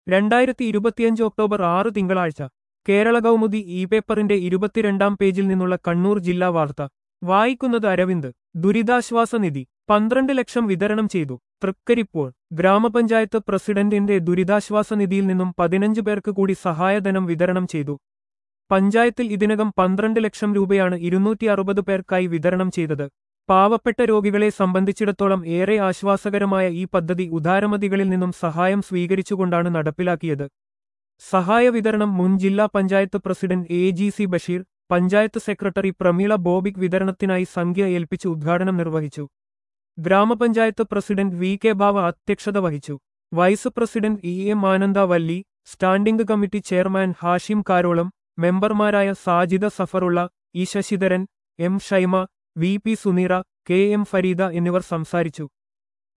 രണ്ടായിരത്തി ഇരുപത്തിയഞ്ച് ഒക്ടോബർ ആറ് തിങ്കളാഴ്ച കേരള കൗമുദി ഇ പേപ്പറിന്റെ ഇരുപത്തിരണ്ടാം പേജിൽ നിന്നുള്ള കണ്ണൂർ ജില്ലാ വാർത്ത വായിക്കുന്നത് അരവിന്ദ് ദുരിതാശ്വാസ നിധി പന്ത്രണ്ട് ലക്ഷം വിതരണം ചെയ്തു തൃക്കരിപ്പോൾ ഗ്രാമപഞ്ചായത്ത് പ്രസിഡന്റിന്റെ ദുരിതാശ്വാസ നിധിയിൽ നിന്നും പതിനഞ്ച് പേർക്ക് കൂടി സഹായധനം വിതരണം ചെയ്തു പഞ്ചായത്തിൽ ഇതിനകം പന്ത്രണ്ട് ലക്ഷം രൂപയാണ് ഇരുന്നൂറ്റി അറുപത് പേർക്കായി വിതരണം ചെയ്തത് പാവപ്പെട്ട രോഗികളെ സംബന്ധിച്ചിടത്തോളം ഏറെ ആശ്വാസകരമായ ഈ പദ്ധതി ഉദാരമതികളിൽ നിന്നും സഹായം സ്വീകരിച്ചുകൊണ്ടാണ് നടപ്പിലാക്കിയത് സഹായ വിതരണം മുൻ ജില്ലാ panchayat president A G C Basheer panchayat secretary Prameela ബോബിക് വിതരണത്തിനായി സംഖ്യ ഏൽപ്പിച്ച് ഉദ്ഘാടനം നിർവഹിച്ചു ഗ്രാമപഞ്ചായത്ത് പ്രസിഡന്റ് വി കെ ബാവ അധ്യക്ഷത വഹിച്ചു vice president E M Anandavalli standing committee chairman Hashim Karolam മെമ്പർമാരായ Sajida Safarulla E Sasidharan M Shaima V P Suneera K M Fareeda എന്നിവർ സംസാരിച്ചു